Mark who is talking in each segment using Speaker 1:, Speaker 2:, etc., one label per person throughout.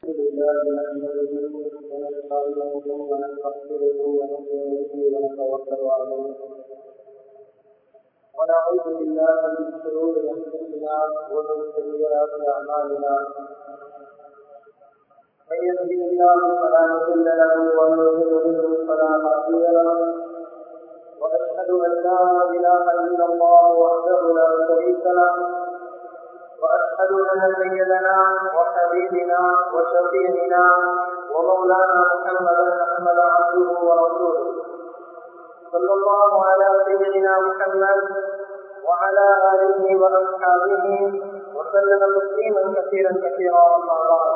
Speaker 1: لله نحمده ونستعينه ونستغفره ونؤمن به ونتوكل عليه ونعوذ بالله من شرور انفسنا ومن سيئات اعمالنا من يهده الله فلا مضل له ومن يضلل فلا هادي له واشهد ان لا اله الا الله وحده لا شريك له واشهد ان سيدنا وحبيبنا وشفيعنا ومولانا محمدا احمد عبده ورسوله صلى الله على سيدنا محمد وعلى اله واصحابه وسلم تسليما كثيرا كثيرا اما بعد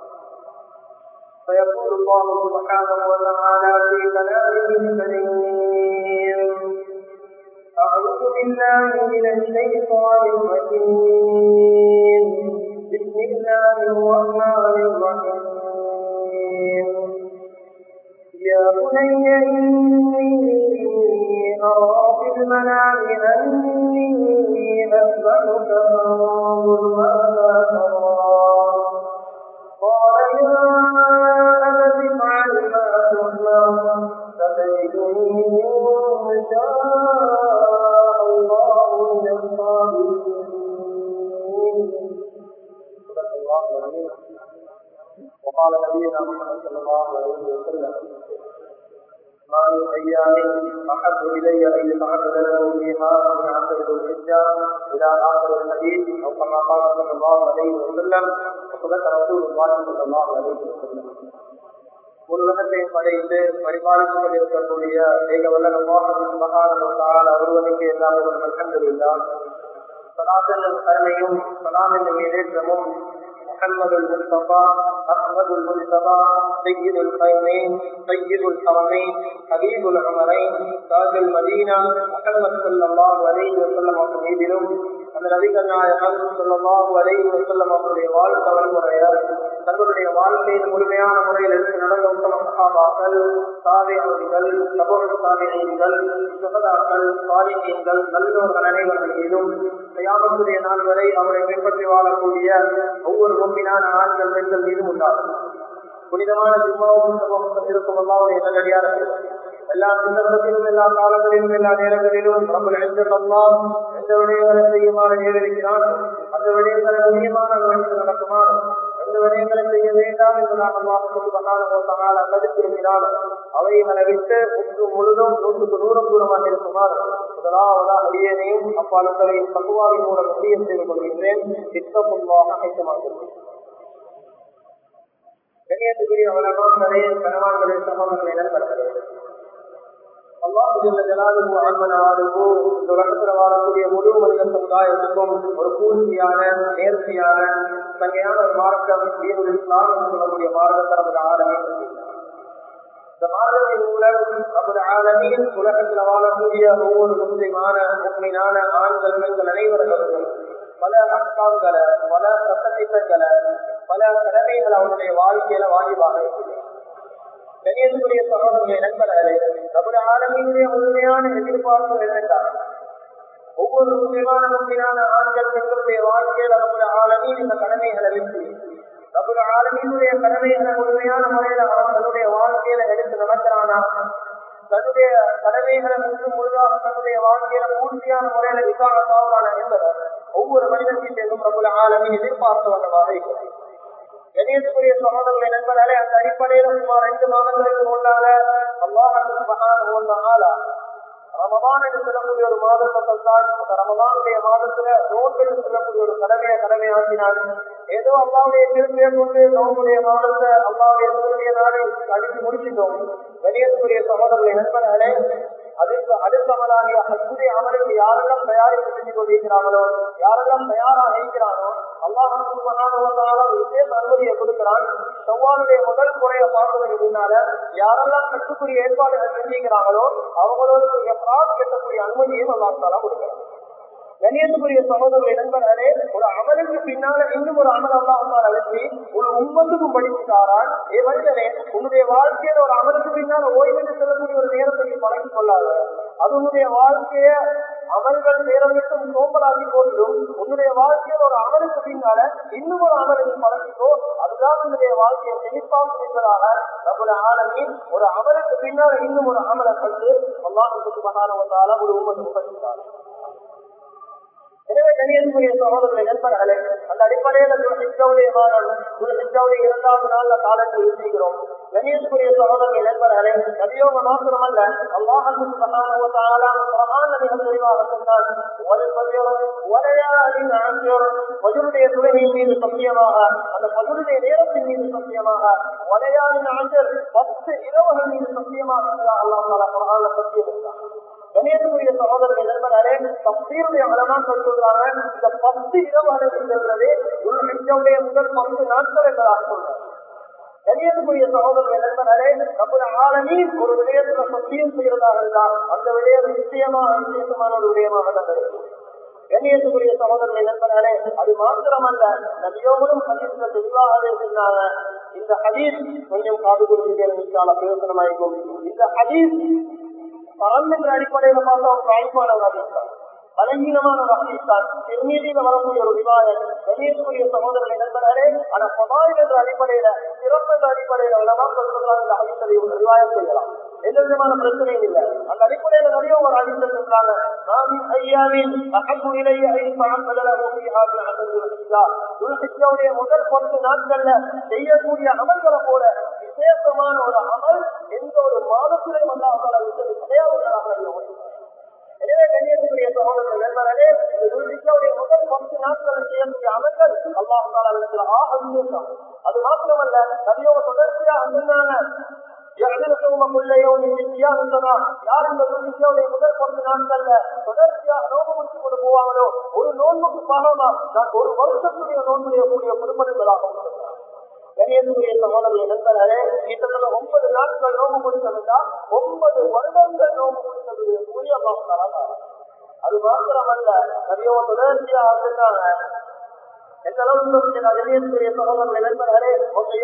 Speaker 1: فيقول الله سبحانه وتعالى في كلامه الكريم أعوذ بالله من الشيطان الرجيم بسم الله الرحمن الرحيم يا بني إني أرى في المنام أني أذبحك فانظر ماذا ترى قال يا أبت افعل ما تؤمر ستجدني إن شاء الله من الصابرين صدق الله العظيم وقال نبينا محمد صلى الله عليه وسلم ما من أيام أحب إلي أن يتعبد له فيها من عشر ذو الحجة إلى آخر الحديث أو كما قال صلى الله عليه وسلم وصدق رسول الله صلى الله عليه وسلم உலகத்தையும் படைத்து பரிபாலித்துக் கொண்டிருக்கக்கூடிய ஏக வல்ல மகான ஒருவனுக்கு எல்லாம் அல்ஹம்துலில்லாஹ் சலாத் என்னும் கருணையும் சலாம் என்னும் இடேற்றமும் محمد المصطفى احمد المجتبى سيد الخيرين سيد الحرمين حبيب العمرين تاج المدينه محمد صلى الله عليه وسلم மீதிலும் அந்த நபிகள் நாயகம் சொல்லமாக அலைஹி வஸல்லம் அவருடைய வாழ்க்கை வழிமுறையால் தங்களுடைய வாழ்க்கையின் முழுமையான முறையில் எடுத்து நடந்த உத்தம சகாபாக்கள் சாவியர்கள் சபோக சாவியங்கள் சுகதாக்கள் சாலிகங்கள் நல்லோர்கள் அனைவர்கள் மீதும் தயாமத்துடைய நாள் வரை அவரை பின்பற்றி வாழக்கூடிய ஒவ்வொரு முன்பினான ஆண்கள் பெண்கள் மீதும் உண்டாகும் புனிதமான ஜும்மாவும் சமூகத்தில் இருக்கும் அல்லாவுடைய நல்லடியார்கள் எல்லா சந்தர்ப்பத்திலும் எல்லா காலங்களிலும் எல்லா நேரங்களிலும் நம்ம எழுந்தெல்லாம் எந்த விடயங்களை செய்யுமாறு நேரிடுகிறான் அந்த விடயங்களை முடியுமான வழியில் நடக்குமாறு எந்த விடயங்களை செய்ய வேண்டாம் என்று நாம் தடுத்திருக்கிறான் அவைகளை விட்டு முற்று முழுதும் நூற்றுக்கு நூறு தூரமாக இருக்குமாறு முதலாவதாக அடியனையும் அப்பாளர்களையும் தகுவாவின் மூலம் முடிய செய்து கொள்கின்றேன் திட்டமுன்பாக ஐட்டமாக கண்ணியத்துக்குரிய வளமான்களே கனவான்களே சமூகங்களை நண்பர்களே வாழக்கூடிய முழு மனித சமுதாயத்துக்கும் ஒரு பூர்த்தியான நேர்த்தியான தங்கையான ஒரு மார்க்கம் இஸ்லாம் என்று சொல்லக்கூடிய மார்க்கத்தை நமது ஆரம்பி இந்த மார்க்கத்தின் மூலம் நமது ஆரம்பியில் உலகத்தில் வாழக்கூடிய ஒவ்வொரு முஸ்லிமான முஸ்லிமான ஆண்கள் பெண்கள் அனைவர்களுக்கும் பல அக்காங்களை பல சட்டத்திட்டங்களை பல கடமைகள் அவருடைய வாழ்க்கையில வாஜிபாக இருக்கிறது கணியத்துக்குரிய சகோதரர்களை நண்பர்களே நமது ஆளுமையுடைய முழுமையான எதிர்பார்ப்பு என்னென்றால் ஒவ்வொரு முக்கியமான முக்கியமான ஆண்கள் பெண்களுடைய வாழ்க்கையில் நமது ஆளுமையில் இந்த கடமைகளை வெற்றி நமது ஆளுமையினுடைய கடமைகளை முழுமையான முறையில் அவன் தன்னுடைய வாழ்க்கையில எடுத்து நடக்கிறானா தன்னுடைய கடமைகளை முழு முழுதாக தன்னுடைய வாழ்க்கையில பூர்த்தியான முறையில விசாரத்தாவான என்பதை ஒவ்வொரு மனிதத்திலும் பிரபல ஆளுமை எதிர்பார்த்து வந்ததாக இருக்கிறது கணேசக்குரிய சகோதரர்களை நண்பர்களே அந்த அடிப்படையில சுமார் ரெண்டு மாதங்களுக்கு முன்னால அல்லாஹால ரமதான் என்று சொல்லக்கூடிய ஒரு மாதத்தை தான் அந்த ரமதானுடைய மாதத்துல நோன்பு என்று சொல்லக்கூடிய ஒரு கடமையை கடமையாக்கினார் ஏதோ அல்லாவுடைய திரும்பியை கொண்டு நோம்புடைய மாதத்தை அல்லாவுடைய திரும்பிய நாளை அழித்து முடிச்சிட்டோம் கணேசக்குரிய சகோதரர்களை நண்பர்களே அதுக்கு அடுத்த அமலாகிய ஹஜ்ஜுடைய அமலுக்கு யாரெல்லாம் தயாரிப்பு செஞ்சு கொண்டிருக்கிறாங்களோ யாரெல்லாம் தயாராக இருக்கிறானோ அல்லாஹ் விசேஷ அனுமதியை கொடுக்கிறான் செவ்வாளுடைய முதல் குறைய பார்த்ததுக்கு பின்னால யாரெல்லாம் கட்டுக்குரிய ஏற்பாடுகள் செஞ்சுக்கிறாங்களோ அவங்களோட எஃப்ராத் கட்டக்கூடிய அனுமதியும் அல்லாஹாலா கொடுக்கிறான் கணியத்துக்குரிய சகோதரர்களை நண்பர்களே ஒரு அமலுக்கு பின்னால இன்னும் ஒரு அமல் அல்லாஹால வச்சு ஒரு உம்மத்துக்கும் படிச்சுட்டாரான் ஏ மனிதனே உன்னுடைய வாழ்க்கையில ஒரு அமலுக்கு பின்னால ஓய்வென்று செல்லக்கூடிய ஒரு நேரத்தை நீ பழகிக் கொள்ளாத அது உன்னுடைய வாழ்க்கைய அமல்கள் நேரங்களுக்கும் சோம்பலாகி போதிலும் உன்னுடைய வாழ்க்கையில் ஒரு அமலுக்கு பின்னால இன்னும் ஒரு அமலை நீ பழகிக்கோ அதுதான் உன்னுடைய வாழ்க்கையை செழிப்பாகும் என்பதாக நம்முடைய ஆளுமை ஒரு அமலுக்கு பின்னால் இன்னும் ஒரு அமலை கண்டு அல்லாஹுக்கு மகான வந்தால ஒரு உமது உபயோகித்தார் எனவே கணியத்துக்குரிய சகோதரர்களை நண்பர்களே அந்த அடிப்படையில் துளசிச்சவுடைய மாதம் துளசிச்சவுடைய இரண்டாவது நாள்ல காலத்தில் இருக்கிறோம் கணியத்துக்குரிய சகோதரர்களை நண்பர்களே நபியோக மாத்திரமல்ல அல்லாஹுக்கு மிக தெளிவாக சொன்னார் பதிலுடைய துறையின் மீது சத்தியமாக அந்த பதிலுடைய நேரத்தின் மீது சத்தியமாக வலையாளின் ஆண்டர் பத்து இரவுகள் மீது சத்தியமாக அல்லாஹ் குரான சத்தியம் என்றார் கணேசனுடைய சகோதரர்கள் நண்பர்களே தப்சீருடைய அளவாக்கள் சொல்றாங்க இந்த பத்து இரவுகளை செல்றது உள்மிச்சவுடைய முதல் பத்து நாட்கள் என்பதாக சொல்றாங்க கணியத்துக்குரிய சகோதரர்கள் நண்பர்களே நம்முடைய ஆளுமே ஒரு விடயத்துல சத்தியம் செய்யறதாக இருந்தால் அந்த விடயம் நிச்சயமாக விசேஷமான ஒரு விடயமாக தான் இருக்கும் கண்ணியத்துக்குரிய சகோதரர்களை நண்பர்களே அது மாத்திரமல்ல நபியோகளும் ஹதீஸ்ல தெளிவாகவே சொன்னாங்க இந்த ஹதீஸ் கொஞ்சம் காது கொடுத்து பிரயோசனமாயிருக்கும் இந்த ஹதீஸ் பரம்பென்ற அடிப்படையில பார்த்தா ஒரு வாய்ப்பான ஹதீஸ் பலகீனமான வகைத்தான் திருநீதியில வரக்கூடிய ஒரு விவாதம் கணியத்துக்குரிய சகோதரர்களை நண்பர்களே ஆனா பதாயில் என்ற அடிப்படையில சிறப்பு என்ற அடிப்படையில உலமாக்கள் சொல்றாங்க இந்த ஹதீஸை விவாதம் செய்யலாம் எந்த விதமான பிரச்சனையும் இல்லை அந்த அடிப்படையில நிறைய ஒரு ஹதீஸை சொல்றாங்க நான் ஐயாவின் அகப்பு இலைய துல்சிக்காவுடைய முதல் பத்து நாட்கள்ல செய்யக்கூடிய அமல்களை போல விசேஷமான ஒரு அமல் எந்த ஒரு மாதத்திலும் வந்து அவங்களால் கிடையாது எனவே கண்ணியத்துக்குரிய சகோதரர்கள் நண்பர்களே இந்த துல்சிக்காவுடைய முதல் பத்து நாட்கள் செய்யக்கூடிய அமல்கள் அல்லாஹால ஆக விசேஷம் அது மாத்திரமல்ல நபியோட தொடர்ச்சியா சொன்னாங்க யார் இந்த துல்சிக்காவுடைய முதல் பத்து நாட்கள்ல தொடர்ச்சியாக நோம்பு முடிச்சு கொண்டு போவாங்களோ ஒரு நோன்புக்கு பாகமா நான் ஒரு வருஷத்துடைய நோன்புடைய கூடிய குடும்பங்களாக கணியத்துக்குரிய சகோதரர்கள் நண்பர்களே கிட்டத்தட்ட ஒன்பது நாட்கள் நோம்பு முடித்ததுண்டா ஒன்பது வருடங்கள் நோம்பு முடித்ததுடைய கூடிய பாகத்தாரா அது மாத்திரமல்ல நிறைய தொடர்ச்சியாக சொன்னாங்க எந்த அளவுக்கு கணியத்துக்குரிய சகோதரர்களை நண்பர்களே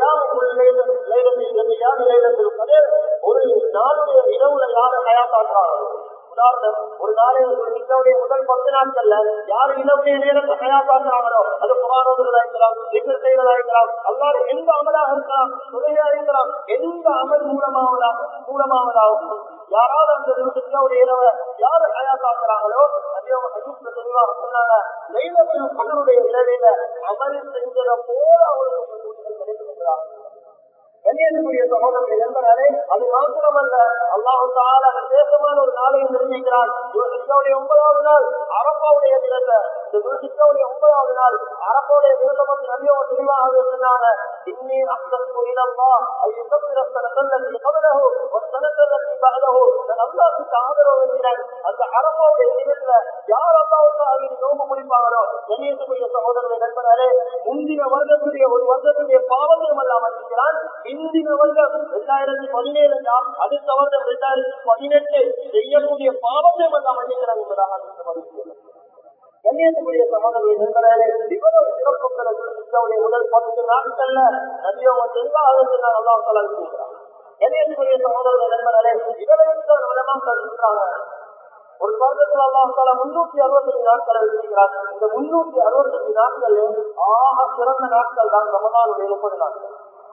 Speaker 1: ஒரு நாளுடைய இரவுல யாரு கயாத்தாக்குறாங்களோ உதாரணம் ஒரு நாளைய நிக்கவுடைய முதல் பத்து நாட்கள்ல யாரு இரவுடைய நேரத்தை கயாத்தாக்குறாங்களோ அது புகாரோதுகளா இருக்கலாம் திகர் செய்வதா இருக்கலாம் அல்லாத எந்த அமலாக இருக்கலாம் துணையா இருக்கலாம் எந்த அமல் மூலமாவதா மூலமாவதாகும் யாராவது அந்த நிக்கவுடைய இரவை யாரு கயாத்தாக்குறாங்களோ அதே தெளிவாக சொன்னாங்க லைலத்தில் கண்ணனுடைய இரவில அமல் செஞ்சத போல அவர்களுக்கு கிடைக்கின்றாங்க கண்ணியத்துக்குரிய சகோதரர்கள் நண்பர்களே அது மாத்திரமல்ல அல்லாஹு தால விசேஷமான ஒரு நாளை நிர்ணயிக்கிறான் துல்சிக்காவுடைய ஒன்பதாவது நாள் அரப்பாவுடைய தினத்தை இந்த துல்சிக்காவுடைய ஒன்பதாவது நாள் அரப்பாவுடைய தினத்தை பற்றி நம்பியோ தெளிவாக சொன்னாங்க இன்னி அஸ்தத்து இலல்லா ஐயுகத்திர சனத்தல்லதி கபலஹு வசனத்தல்லதி பஅதஹு நான் அல்லாஹ்வுக்கு ஆதரவு வைக்கிறேன் அந்த அரப்பாவுடைய தினத்துல யார் அல்லாஹ்வுக்கு நோம்பு முடிப்பாங்களோ கண்ணியத்துக்குரிய சகோதரர்கள் நண்பர்களே முந்தின வருடத்துடைய ஒரு வருடத்துடைய பாவத்தையும் அல்லாமல் இருக்கிறான் இந்தின வருடம் இரண்டாயிரத்தி பதினேழு அடுத்த வருடம் இரண்டாயிரத்தி பதினெட்டு செய்யக்கூடிய பாவத்தை எல்லாம் மன்னிக்கிறாங்க என்பதாக கண்ணியத்துக்குரிய சகோதரர்கள் நண்பர்களே இவ்வளவு சிறப்புடைய முதல் பத்து நாட்கள்ல நதியவங்க தெளிவாக நல்லா சொல்லிருக்கிறார் கண்ணியத்துக்குரிய சகோதரர்கள் நண்பர்களே இவரையும் தான் விளமாக சொல்றாங்க ஒரு வருடத்தில் அல்லாஹால முன்னூத்தி அறுபத்தஞ்சு நாட்களை வச்சிருக்கிறார் இந்த முன்னூத்தி அறுபத்தஞ்சு நாட்கள் ஆக சிறந்த நாட்கள் தான் ரமதானுடைய முப்பது நாட்கள்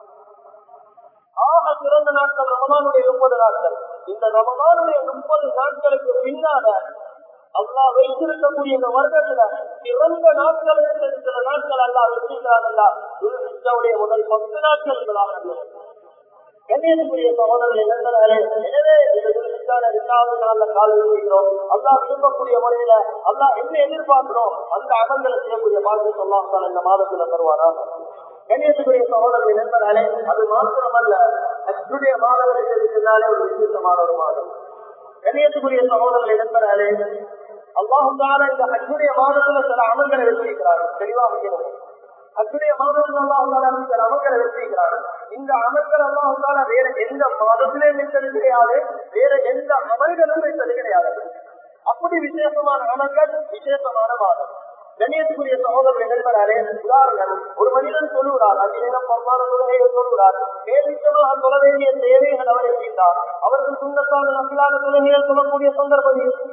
Speaker 1: ஆக சிறந்த நாட்கள் ரமதானுடைய முப்பது நாட்கள் இந்த ரமதானுடைய முப்பது நாட்களுக்கு பின்னால அல்லாஹ் வைத்திருக்கக்கூடிய இந்த வருடத்துல சிறந்த நாட்கள் சில நாட்கள் அல்லாஹ் வச்சிருக்கிறார்களா துருடைய முதல் பத்து நாட்கள் என்பதாக கண்ணியத்துக்குரிய சகோதரர்கள் இழந்தவர்களே எனவே இந்த துருக்கான இரண்டாவது நாள்ல காலம் இருக்கிறோம் அல்லாஹ் விரும்பக்கூடிய முறையில அல்லாஹ் என்ன எதிர்பார்க்கிறோம் அந்த அகங்களை செய்யக்கூடிய வாழ்க்கை சொல்லாமல் இந்த மாதத்துல தருவாரா கண்ணியத்துக்குரிய சகோதரர்கள் நண்பர்களே அது மாத்திரமல்ல அச்சுடைய மாதவர்களுக்கு பின்னாலே ஒரு விசேஷமான ஒரு மாதம் கண்ணியத்துக்குரிய சகோதரர்கள் நண்பர்களே அல்லாஹால இந்த அச்சுடைய மாதத்துல சில அமல்களை வச்சிருக்கிறார்கள் தெளிவாக வைக்கணும் அச்சுடைய மாதத்துல அல்லாஹால சில அமல்களை வச்சிருக்கிறார்கள் இந்த அமல்கள் அல்லாஹால வேற எந்த மாதத்திலே வைத்தது கிடையாது வேற எந்த அமல்களும் வைத்தது கிடையாது அப்படி விசேஷமான அமல்கள் விசேஷமான மாதம் கண்ணியத்துக்குரிய சகோதரர்கள் நண்பராரே உதாரணம் ஒரு மனிதன் சொல்லுகிறார் அதிகம் பரவான தொழுகையை சொல்லுகிறார் மேலிட்டமாக சொல்ல வேண்டிய தேவைகள் அவர் இருக்கின்றார் அவருக்கு சுண்ணத்தான நம்பிலான தொழுகைகள் சொல்லக்கூடிய சந்தர்ப்பம்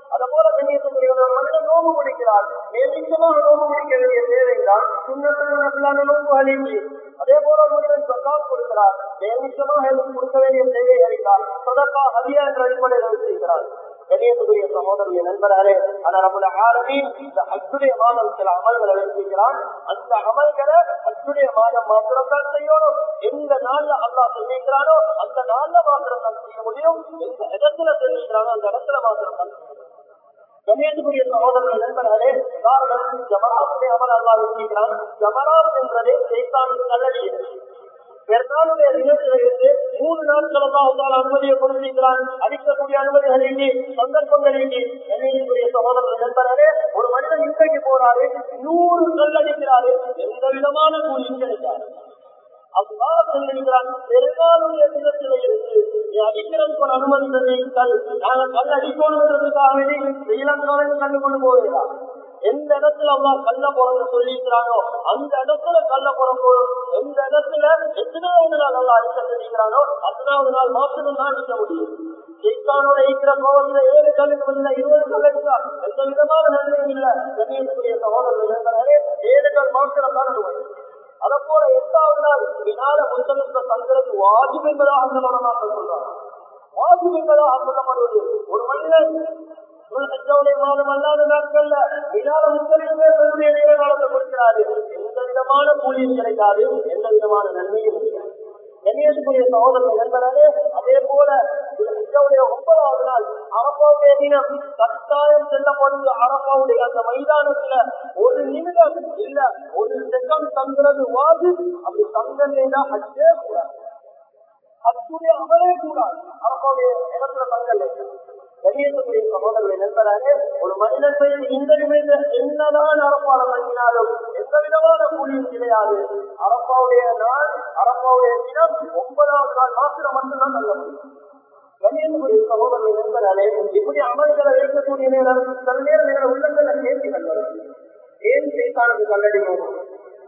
Speaker 1: அத போல கண்ணியத்துக்குரிய ஒரு மனிதன் நோம்பு பிடிக்கிறார் நேர்மிக்கமாக நோம்பு பிடிக்க வேண்டிய தேவைதான் சுண்ணத்தான நோம்பு அழிஞ்சு அதே போல ஒரு மனிதன் சக்காத் கொடுக்கிறார் நேர்மிக்கமாக கொடுக்க வேண்டிய தேவை அறிந்தார் சொதக்கா ஹரியா என்ற அடிப்படையில் வைத்திருக்கிறார் கண்ணியத்துக்குரிய சகோதரர்களை நண்பராலே ஆனா நம்முடைய ஆரம்பி இந்த அச்சுடைய மாதம் சில அமல்களை வைத்திருக்கிறான் அந்த அமல்களை அச்சுடைய மாதம் மாத்திரம் தான் செய்யணும் எந்த நாள்ல அல்லாஹ் தெரிவிக்கிறானோ அந்த நாள்ல மாத்திரம் தான் செய்ய முடியும் எந்த இடத்துல தெரிவிக்கிறானோ அந்த இடத்துல மாத்திரம் தான் செய்ய முடியும் கண்ணியத்துக்குரிய சகோதரர்கள் நண்பர்களே உதாரணம் ஜமராத்துடைய அமல் அல்லாஹ் வச்சிருக்கிறான் ஜமராத் என்பதே சைத்தானுக்கு நல்லடி பெருநாளுடைய தினத்தில இருந்து மூணு நாட்கள் எல்லாம் அனுமதியை கொடுத்திருக்கிறான் அடிக்கக்கூடிய அனுமதிகள் இங்கே சந்தர்ப்பங்கள் இங்கே கண்ணியத்துக்குரிய சகோதரர்கள் நண்பர்களே ஒரு மனிதன் இன்றைக்கு போறாரு நூறு கல் அடிக்கிறாரு எந்த விதமான கூலியும் கிடைக்காது அல்லா சொல்லிருக்கிறான் பெருநாளுடைய தினத்தில இருந்து நீ அடிக்கிறதுக்கு ஒரு அனுமதி தெரிவித்தால் நாங்கள் கல் அடிக்கணுன்றதுக்காக வேண்டி ஸ்ரீலங்காவில் கண்டு கொண்டு போகிறார் எந்த இடத்துல அவங்க கல்ல போறத சொல்லியிருக்கிறானோ அந்த இடத்துல கல்ல போறப்போதும் எந்த இடத்துல எத்தனாவது நாள் நல்லா அடிக்க சொல்லியிருக்கிறானோ பத்தாவது நாள் மாத்திரம் தான் அடிக்க முடியும் ஜெயித்தானோட இருக்கிற கோவத்துல ஏழு கல்லுக்கு பதில இருபது கல் அடித்தார் எந்த விதமான நன்மையும் இல்ல கண்ணியத்துக்குரிய சகோதரர்கள் நண்பர்களே ஏழு கல் மாத்திரம் தான் அனுமதி அதை போல எட்டாவது நாள் வினால முத்தலுக்கு தங்கிறது வாஜிப் என்பதாக அந்த மனமாக சொல்றாங்க வாஜிப் என்பதாக சொல்லப்படுவது ஒரு மனிதன் ஹஜ்ஜாவுடைய மாதம் அல்லாத நாட்கள்ல வினால முத்தலுக்குமே தன்னுடைய நேர காலத்தை கொடுக்கிறாரு எந்த விதமான கூலியும் கிடைக்காது எந்த விதமான நன்மையும் கிடைக்காது கண்ணியத்துக்குரிய சகோதரர்கள் நண்பர்களே அதே போல ஹஜ்ஜாவுடைய ஒன்பதாவது நாள் அரப்பாவுடைய தினம் கட்டாயம் செல்லப்படுவது அரப்பாவுடைய அந்த மைதானத்துல ஒரு நிமிடம் இல்ல ஒரு செகண்ட் தங்குறது வாது அப்படி தங்கலைன்னா ஹஜ்ஜே கூடாது ஹஜ்ஜுடைய அமலே கூடாது அரப்பாவுடைய இடத்துல தங்கலை கண்ணியத்துக்குரிய சகோதரர்களை நண்பராக ஒரு மனிதன் செய்து இந்த நிமிடம் என்னதான் அரப்பால தங்கினாலும் எந்த விதமான கூலியும் கிடையாது அரப்பாவுடைய நாள் அரப்பாவுடைய தினம் ஒன்பதாவது நாள் மாத்திரம் மட்டும்தான் தங்க முடியும் கண்ணியத்துக்குரிய சகோதரர்களை நண்பராலே இப்படி அமல்களை வைக்கக்கூடிய நேரம் சில நேரம் எங்களை உள்ளங்களை கேள்விகள் வரும் ஏன் செய்தானது கல்லடி போகணும்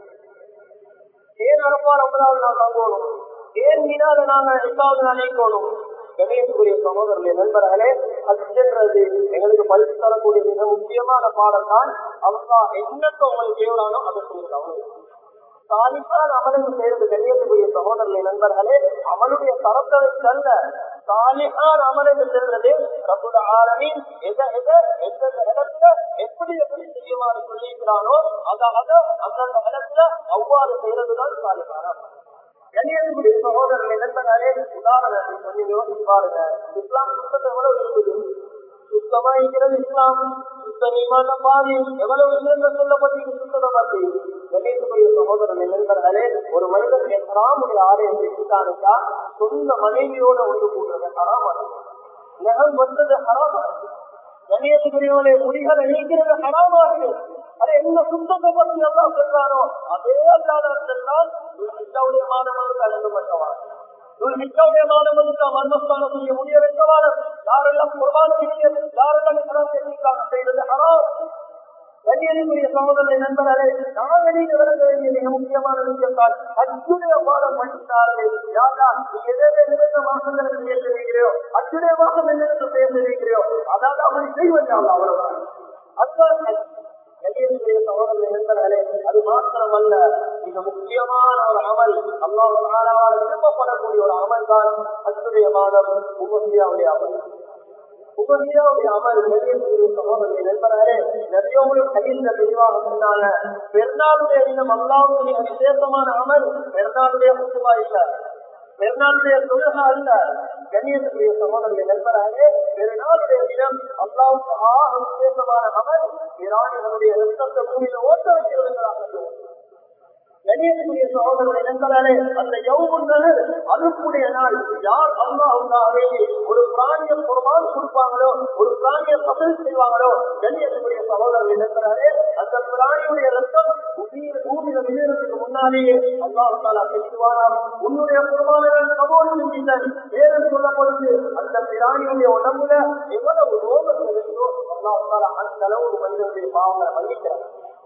Speaker 1: ஏன் அரப்பால் ஒன்பதாவது நாள் வாங்கணும் ஏன் மீனால நாங்க எட்டாவது நாள் நீக்கணும் கணேசக்குரிய சகோதரர்களே நண்பர்களே அச்சென்றது எங்களுக்கு பரிசு தரக்கூடிய மிக முக்கியமான பாடம் தான் அவங்க என்னத்தை உங்களுக்கு தேவையானோ அதை செய்யறது அவ்வளவு சாலிப்பான் அமலுக்கு சேர்ந்து கண்ணியத்துக்குரிய சகோதரர்களே நண்பர்களே அவனுடைய தரத்தை அல்ல சாலிஹான் அமல் என்று செல்வது ரபுல ஆலமின் எத எத எந்தெந்த இடத்துல எப்படி எப்படி செய்யுமாறு சொல்லியிருக்கிறானோ அத அத அந்தந்த இடத்துல அவ்வாறு செய்யறதுதான் சாலிஹான் அமல் கண்ணியத்துக்குரிய சகோதரர்களை நண்பனாலே உதாரணம் கொஞ்சம் யோசிச்சு பாருங்க இஸ்லாம் சுத்தத்தை எவ்வளவு இருக்குது சுத்தமா இருக்கிறது இஸ்லாம் சுத்த நீமான பாதி எவ்வளவு உயர்ந்த சொல்லப்பட்டு சுத்தத்தை பற்றி கண்ணியத்துக்குரிய சகோதரர்கள் நண்பர்களே ஒரு மனிதன் ஹராமுடைய ஆலயம் வச்சுட்டானுக்கா சொந்த மனைவியோட ஒன்று கூட்டுறது ஹராமானது நகம் வந்தது ஹராமானது கண்ணியத்துக்குரியவனை முடிகளை நீக்கிறது ஹராமானது அது எந்த சுத்தத்தை பற்றி எல்லாம் சொல்றானோ அதே அல்லாத சென்றால் இஸ்லாவுடைய மாணவர்களுக்கு அழகப்பட்டவான் மிக்கவுடைய மாணவர்களுக்கு மர்மஸ்தானம் செய்ய முடிய வைக்கவான யாரெல்லாம் குர்பான யாரெல்லாம் இஸ்லாம் தெரிவிக்காக செய்தது ஹராம் கண்ணியனுக்குரிய சகோதரரை நண்பர்களே நாகரீக விளங்க வேண்டிய மிக முக்கியமான விஷயத்தால் அச்சுடைய பாடம் படித்தார்கள் யாரா நீ எதை எந்தெந்த மாசங்களுக்கு பேச வைக்கிறையோ அச்சுடைய மாசம் என்னென்று பேச வைக்கிறையோ அதாவது அப்படி செய்வது அவ்வளவுதான் அதுதான் கண்ணியத்துக்குரிய சகோதரர்கள் நண்பர்களே அது மாத்திரம் அல்ல மிக முக்கியமான ஒரு அமல் அல்லாஹ் விரும்பப்படக்கூடிய ஒரு அமல் தான் அச்சுடைய மாதம் உபசியாவுடைய அமல் உபசியாவுடைய அமல் கண்ணியத்துக்குரிய சகோதரர்கள் நண்பர்களே நிறையவங்களும் கடிந்த தெளிவாக சொன்னாங்க பெருநாளுடைய தினம் அல்லாவுடைய விசேஷமான அமல் பெருநாளுடைய முத்துவா இல்ல பெருநாளுடைய தொழுகா அல்ல கண்ணியத்துக்குரிய சகோதரர்கள் நண்பராக பெருநாளுடைய தினம் அல்லாவுக்கு ஆக விசேஷமான அமல் ஈரானிகளுடைய ரத்தத்தை பூமியில ஓட்ட வைக்கிறவர்களாக கண்ணியத்துக்குரிய சகோதரர்களை நண்பர்களே அந்த யவுமுன்னது அனுப்புடைய நாள் யார் அல்லாஹாவே ஒரு பிராணிய குர்பான் கொடுப்பாங்களோ ஒரு பிராணிய பசல் செய்வாங்களோ கண்ணியத்துக்குரிய சகோதரர்களை நண்பர்களே அந்த பிராணியுடைய ரத்தம் பூமியில விழுறதுக்கு முன்னாலேயே அல்லாஹாலா பேசுவாராம் உன்னுடைய குர்பானங்கள் கபோல் செஞ்சிட்டேன் வேறு சொல்லப்படுது அந்த பிராணியுடைய உடம்புல எவ்வளவு ரோகம் இருக்கோ அல்லாஹாலா அந்த அளவு மனிதனுடைய பாவங்களை மன்னிக்கிறார்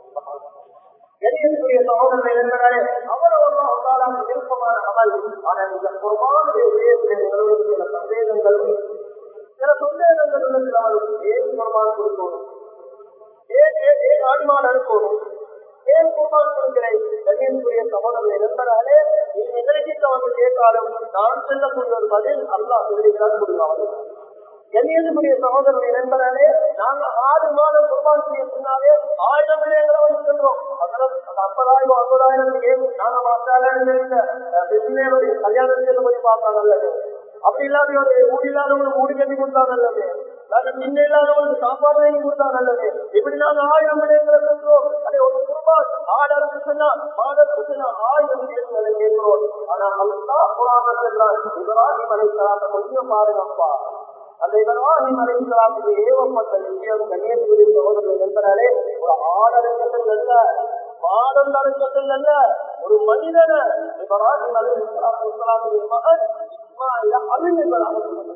Speaker 1: கணியத்துக்குரிய சகோதரர்கள் என்பதாலே அவ்வளவு அல்லாஹாலான விருப்பமான அமல் ஆனால் இந்த குர்பானுடைய விஷயத்தில் எங்களுக்கு சில சந்தேகங்கள் சில சந்தேகங்கள் உள்ளத்தில் அவர்கள் ஏன் குர்பான் கொடுக்கணும் ஏன் ஏன் ஏன் ஆண்மான் அனுப்பணும் ஏன் குர்பான் கொடுக்கிறேன் கண்ணியத்துக்குரிய சகோதரர்கள் இருந்தாலே நீ எதிர்கிட்ட வந்து கேட்டாலும் நான் சொல்லக்கூடிய ஒரு பதில் அல்லாஹ் சொல்லிக்கிறான் கொடுக்கலாம் கண்ணியத்துக்குரிய சகோதரர்கள் என்பதாலே நாங்க ஆறு மாதம் குர்பான் செய்ய சொன்னாலே ஆயிரம் விடயங்களை வந்து சொல்றோம் அதனால அந்த ஐம்பதாயிரம் ஐம்பதாயிரத்துக்கு நாங்க மாத்தால கல்யாணத்துல போய் பார்த்தா நல்லது அப்படி இல்லாத ஒரு ஊடி இல்லாதவங்களுக்கு ஊடி கட்டி கொடுத்தா நல்லது நாங்க சின்ன இல்லாதவங்களுக்கு சாப்பாடு வாங்கி கொடுத்தா நல்லது இப்படி நாங்க ஆயிரம் விடயங்களை சொல்றோம் அதே ஒரு குர்பான் ஆடருக்கு சொன்னா மாடருக்கு சொன்னா ஆயிரம் விடயங்களை கேட்கிறோம் ஆனா அல்லா புராணம் சென்றான் இவராகி மலைத்தராத கொஞ்சம் பாருங்கப்பா அந்த இப்ராஹிம் அலைஹிஸ்ஸலாத்துக்கு ஏவப்பட்ட விஷயம் கண்ணியத்துக்குரிய சகோதரர்கள் என்பதாலே ஒரு ஆடரங்கத்தில் அல்ல மாடம் அடக்கத்தில் அல்ல ஒரு மனிதன இப்ராஹிம் அலைஹிஸ்ஸலாத்துடைய மகன் இஸ்மாயில அருள் என்பதாக சொன்னார்.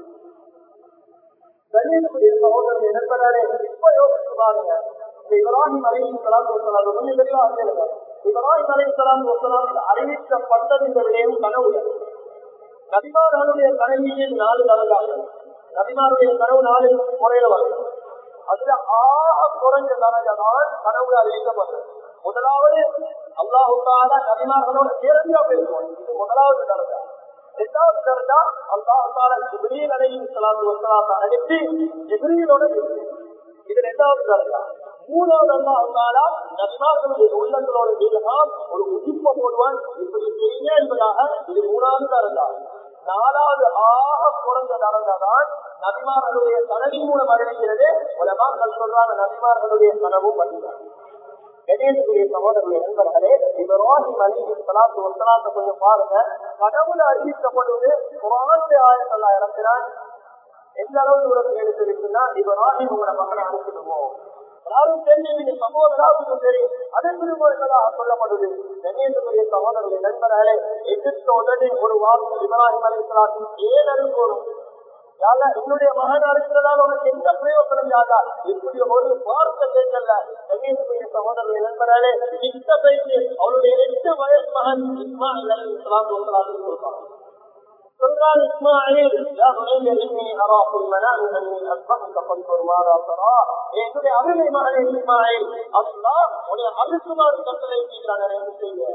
Speaker 1: கண்ணியத்துக்குரிய சகோதரர்கள் என்பதாலே இப்ப யோசிச்சு பாருங்க இந்த இப்ராஹிம் அலைஹிஸ்ஸலாத்து வஸ்ஸலாம் கொஞ்சம் தெளிவா அறிஞருங்க இப்ராஹிம் அலைஹிஸ்ஸலாத்து வஸ்ஸலாம் அறிவிக்கப்பட்டது இந்த விடயம் கனவுல நபிமார்களுடைய கனவியில் நாலு கனவுகள் நபிமாருடைய கனவு நாலு முறையில வரும் அதுல ஆக குறைஞ்ச தரஜதான் கனவுல அறிவிக்கப்பட்டது முதலாவது அல்லாஹுக்கால நபிமார்களோட நேரடியா பேசுவோம் இது முதலாவது தரஜா இரண்டாவது தரஜா அல்லாஹுக்கால ஜிப்ரீல் அலைஹி ஸலாத்து வஸலாம் அனுப்பி ஜிப்ரீலோட பேசுவோம் இது இரண்டாவது தரஜா மூணாவது அல்லாஹுக்கால நபிமார்களுடைய உள்ளங்களோட மீதுதான் ஒரு உதிப்ப போடுவான் இப்படி செய்ய என்பதாக இது மூணாவது தரஜா நாலாவது ஆக குறைஞ்ச நடந்ததான் நபிமார்களுடைய கனவின் மூலம் அறிவிக்கிறது உலமாக்கள் சொல்றாங்க நபிமார்களுடைய கனவும் வந்தார் கணேசனுடைய சகோதரர்கள் நண்பர்களே இப்ராஹிம் அலி சலாத்து வசலாத்தை கொஞ்சம் பாருங்க கடவுள் அறிவிக்கப்படுவது குரானுடைய ஆயத்தல்லா இறக்கிறான் எந்த அளவு தூரத்தில் எடுத்திருக்குன்னா இப்ராஹிம் உங்களை மகனை அனுப்பிடுவோம் யாரும் தெரிஞ்சு சமூக விழாவுக்கும் தெரியும் அதன் திருமணங்களாக சொல்லப்படுது கணேசனுடைய சகோதரர்களை நண்பர்களே எதிர்த்த உடனே ஒரு வார்த்தை இப்ராஹிம் அலிஸ்லாம் ஏன் அனுப்பணும் யாரா என்னுடைய மகன் அழைக்கிறதால உனக்கு எந்த பிரயோசனம் யாரா இப்படி ஒரு வார்த்தை கேட்கல கணேசனுடைய சகோதரர்களை நண்பர்களே இந்த பேச்சு அவருடைய எட்டு வயசு மகன் இஸ்மாயில் அலி இஸ்லாம் கொடுப்பாங்க சொல்றான் இஸ்மாயில் யா புனைய இன்னி அரா ஃபில் மனாமி அன்னி அஸ்பஹுக ஃபன்சுர் மாதா தரா என்னுடைய அருமை மகனே இஸ்மாயில் அல்லாஹ் உன்னை அறுக்குமாறு கட்டளை செய்கிறான் என்ன செய்ய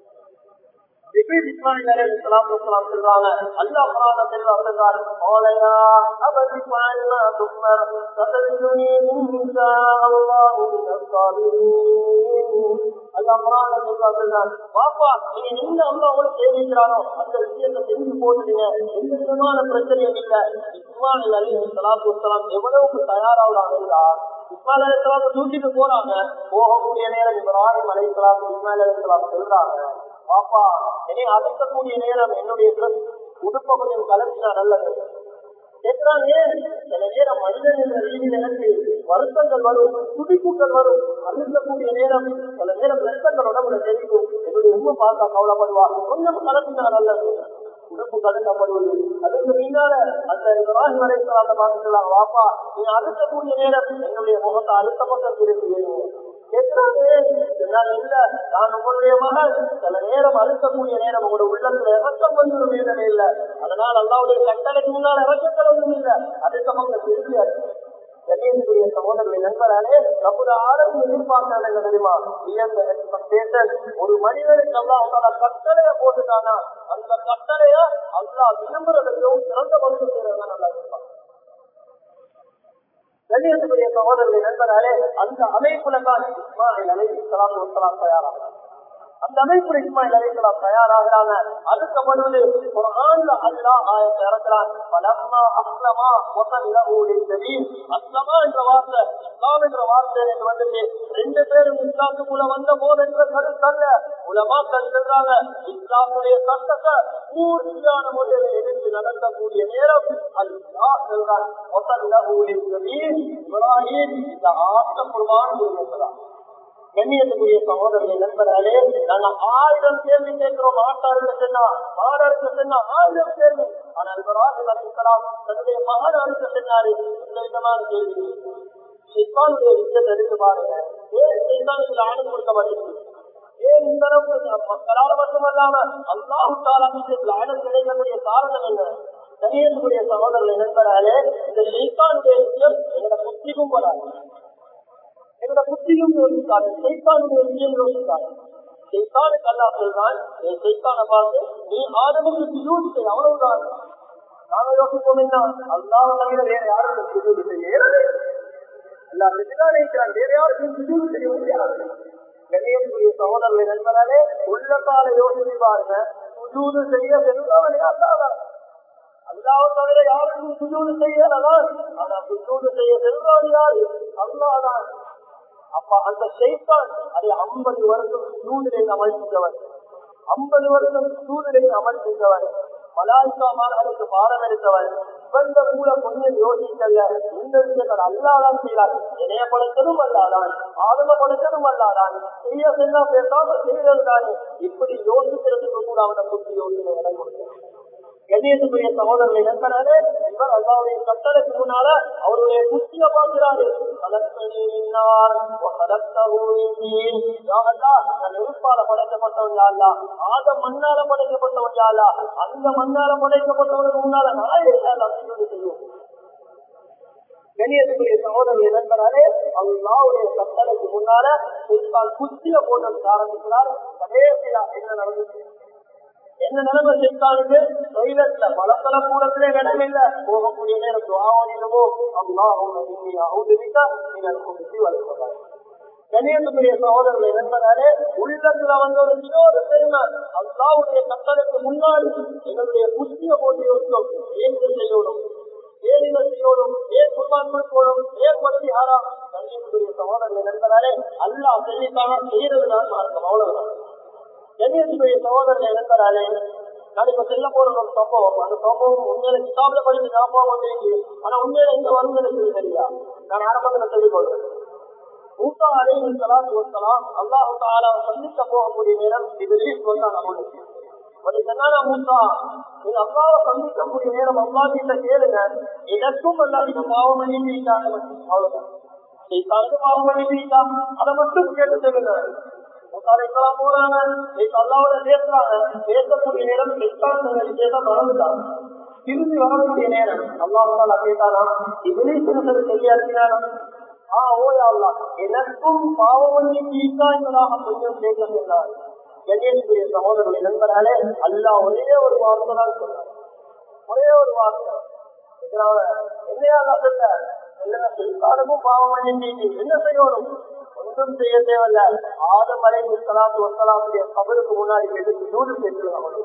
Speaker 1: ஜிப்ரீல் இஸ்மாயில் அலைஹிஸ்ஸலாத்து வஸ்ஸலாம் சொல்றாங்க அல்லாஹ் குர்ஆன்ல தெளிவா சொல்றாரு ஓலையா அபதி ஃபால்மா துக்மர் ததஜுனி இன்ஷா அல்லாஹு மினஸ் சாலிஹீன் அல்லாஹ் குர்ஆன்ல தெளிவா சொல்றாரு வாப்பா நீங்க எந்த அல்லாஹ் உங்களுக்கு தேவைக்கிறானோ அந்த விஷயத்தை செஞ்சு போட்டுடுங்க எந்த விதமான பிரச்சனையும் இல்ல இஸ்மாயில் அலைஹிஸ்ஸலாத்து வஸ்ஸலாம் எவ்வளவுக்கு தயாராகிறாங்க என்றால் இஸ்மாயில் அலைஹிஸ்ஸலாத்தை தூக்கிட்டு போறாங்க போகக்கூடிய நேரம் இப்ராஹிம் அலைஹிஸ்ஸலாம் இஸ்மாயில் அலைஹிஸ்ஸலாம் சொல்றாங்க பாப்பா என்னை அழைக்கக்கூடிய நேரம் என்னுடைய dress உடுப்ப கொஞ்சம் கலர்ச்சினா நல்லது கேட்கிறான் ஏன் சில நேரம் மனிதன் என்ற ரீதியில் எனக்கு வருத்தங்கள் வரும் துடிப்புகள் வரும் அழுத்தக்கூடிய நேரம் சில நேரம் ரத்தங்கள் உடம்புல தெரியும் என்னுடைய உண்மை பார்த்தா கவலைப்படுவா கொஞ்சம் கலர்ச்சினா நல்லது உடம்பு கலக்கப்படுவது அதுக்கு பின்னால அந்த இப்ராஹிம் அலைஹிஸ்ஸலாத்தை பார்த்துக்கலாம் வாப்பா நீ அழுத்தக்கூடிய நேரம் என்னுடைய முகத்தை அடுத்த பக்கம் திரும்பி கேட்கிறாரு என்னால் இல்ல நான் உங்களுடைய மகன் சில நேரம் அழுத்தக்கூடிய நேரம் உங்களுடைய உள்ளத்துல இறக்கம் வந்து ஒரு வேதனை இல்ல அதனால் அல்லாவுடைய கட்டளைக்கு முன்னால் இறக்கங்கள் ஒன்றும் இல்ல அடுத்த பக்கம் திரும்பியாரு கண்ணியத்துக்குரிய சகோதரர்களை நண்பராலே நம்முடைய ஆரம்பி எதிர்பார்க்கிறாங்க என்ன தெரியுமா உயர்ந்த எக்ஸ்பெக்டேஷன் ஒரு மனிதனுக்கு அல்லா அவனால கட்டளைய போட்டுட்டானா அந்த கட்டளைய அல்லா விரும்புறதையும் சிறந்த மனுஷ செய்யறதா நல்லா இருப்பான் கண்ணியத்துக்குரிய சகோதரர்களை நண்பராலே அந்த அமைப்புல தான் இஸ்மாயில் அலை இஸ்லாம் வசலாம் தயாராகிறார் அந்த அமைப்புல இஸ்மாயில் அலைக்கலாம் தயாராகிறாங்க அடுக்கப்படுவது ஒரு ஆண்ல அல்லா ஆயத்தை இறக்கிறான் பலம்மா அஸ்லமா ஒசல்ல ஊழி தெரியும் அஸ்லமா என்ற வார்த்தை இஸ்லாம் என்ற வார்த்தை என்று வந்துட்டு ரெண்டு பேரும் இஸ்லாத்துக்குள்ள வந்த போது என்ற கருத்தல்ல உலமாக்கள் சொல்றாங்க இஸ்லாமுடைய சட்டத்தை பூர்த்தியான முறையில் எடுத்து நடத்தக்கூடிய நேரம் அல்லா சொல்றான் ஒசல்ல ஊழி தெரியும் இப்ராஹிம் இந்த ஆட்ட குர்பான் இருக்கிறார் கண்ணியத்துக்குரிய சகோதரர்களை நண்பர்களே நாங்க ஆயிரம் கேள்வி கேட்கிறோம் ஆட்டாருக்கு சொன்னா மாடருக்கு சொன்னா ஆயிரம் கேள்வி ஆனால் இப்ராஹிம் அலிஸ்லாம் தன்னுடைய மகனாருக்கு சொன்னாரு எந்த விதமான கேள்வி ஷித்தானுடைய விஷயத்தை எடுத்து பாருங்க ஏன் ஷித்தான் இதுல ஆணை கொடுக்கப்பட்டிருக்கு ஏன் இந்த அளவுக்கு மக்களால் மட்டுமல்லாம அல்லாஹு தாலா ஆணை கிடைக்கக்கூடிய காரணம் என்ன கணியத்துக்குரிய சகோதரர்கள் நண்பராலே இந்த ஷெய்தானுடைய விஷயம் எங்களோட புத்திக்கும் வராது எங்களோட புத்தியும் யோசிக்காது ஷெய்தானுடைய விஷயம் யோசிக்காது ஷெய்தானுக்கு அல்லா சொல்றான் என் ஷெய்தானை பார்த்து நீ ஆதமுக்கு சுஜூது செய் அவ்வளவுதான் நாங்க யோசிப்போம் என்ன அல்லாஹ் தவிர வேற யாருக்கும் சுஜூது செய்ய அல்லா செஞ்சுதான் நினைக்கிறான் வேற யாருக்கும் சுஜூது செய்ய முடியாது கண்ணியத்துக்குரிய சகோதரர்களை நண்பராலே உள்ளத்தால யோசிச்சு பாருங்க சுஜூது செய்ய செல்றவனே அல்லாதான் அல்லாவை தவிர யாருக்கும் சுஜூது செய்யறதான் ஆனா சுஜூது செய்ய செல்றவன் யாரு அல்லாதான் அப்ப அந்த ஷெய்தான் அதை ஐம்பது வருஷம் சூழ்நிலை அமர்த்தித்தவன் ஐம்பது வருஷம் சூழ்நிலை அமர்த்தித்தவன் மலாய்க்காமார்களுக்கு பாடம் எடுத்தவன் இவந்த கூட கொஞ்சம் யோசிக்கல இந்த விஷயங்கள் அல்லாதான் செய்யலாம் இணைய படைத்ததும் அல்லாதான் ஆதம படைத்ததும் அல்லாதான் செய்ய செல்லா பேசாம செய்யறது தானே இப்படி யோசிக்கிறதுக்கு கூட அவனை புத்தி யோசனை இடம் கொடுக்கிறான் கண்ணியத்துக்குரிய சகோதரர்களை நண்பனாலே இவர் அல்லாவுடைய கட்டளைக்கு முன்னால அவருடைய புத்திய பார்க்கிறாரு நெருப்பால படைக்கப்பட்டவன் யாழ்லா ஆத மண்ணால படைக்கப்பட்டவன் யாழ்லா அந்த மண்ணால படைக்கப்பட்டவனுக்கு முன்னால நான் என்ன செய்யும் கண்ணியத்துக்குரிய சகோதரர்கள் நண்பனாலே அல்லாவுடைய கட்டளைக்கு முன்னால புத்திய போட்டு ஆரம்பிக்கிறார் கடைசியா என்ன நடந்துச்சு என்ன நிலைமை செய்தாலுமே தொழிலத்துல பலத்தல கூடத்திலே இடம் இல்ல போகக்கூடிய நேரம் துவாவனிடமோ அல்லாஹும் அவுதுவிக்க நீங்கள் குடிச்சு வளர்க்கிறார் கண்ணியத்துக்குரிய சகோதரர்களை என்பதாலே உள்ளத்துல வந்த ஒரு இன்னொரு பெருமை அல்லாவுடைய கட்டளைக்கு முன்னாடி எங்களுடைய புத்திய போட்டு யோசிக்கும் ஏன் செய்யணும் ஏன் இதை செய்யணும் ஏன் குர்பான் கொடுக்கணும் ஏன் பரிகாரம் கண்ணியத்துக்குரிய சகோதரர்களை என்பதாலே அல்லாஹ் செய்யத்தான செய்யறதுதான் மார்க்கம் அவ்வளவுதான் கண்ணியத்துக்குரிய சகோதரர்கள் இழந்தாலே நான் இப்ப செல்ல போற ஒரு சம்பவம் அந்த சம்பவம் உண்மையில கிதாபில படிச்சு ஞாபகம் வந்திருக்கு ஆனா உண்மையில எங்க வரும்னு எனக்கு தெரியா நான் ஆரம்பத்துல சொல்லிக் கொள்றேன் மூத்தா அலைஹி ஸலாத்து வஸ்ஸலாம் அல்லாஹ் தஆலா சந்திக்க போகக்கூடிய நேரம் இப்லீஸ் வந்தான் அவனுக்கு வந்து சொன்னா மூத்தா நீங்க அல்லாஹ்வை சந்திக்கக்கூடிய நேரம் அல்லாஹ் கிட்ட கேளுங்க எனக்கும் அல்லாஹ் நீங்க பாவம் பண்ணிட்டீங்க அவ்வளவுதான் சைத்தானுக்கு பாவம் பண்ணிட்டீங்க அதை மட்டும் கேட்டு சொல்லுங்க முத்தாலைக்கெல்லாம் போறாங்க அல்லாவோட பேசுறாங்க பேசக்கூடிய நேரம் பேச மறந்துட்டாங்க திரும்பி வரக்கூடிய நேரம் அல்லாஹால கேட்டானா இபிலிசனுக்கு செய்யாதினானா ஆ ஓயா அல்லா எனக்கும் பாவமணி தீக்கா என்பதாக கொஞ்சம் கேட்க சொன்னார் கணேசுடைய சகோதரர்களை நண்பராலே அல்லா ஒரே ஒரு வார்த்தை தான் சொன்னார் ஒரே ஒரு வார்த்தை என்னையா சொல்ல இல்லைன்னா பிற்காலமும் பாவமணி தீக்கு என்ன செய்யணும் ஒன்றும் செய்ய தேவையில்ல ஆதமலை முத்தலாத்து ஒத்தலாத்துடைய கபருக்கு முன்னாடி எடுத்து நூறு சேர்த்து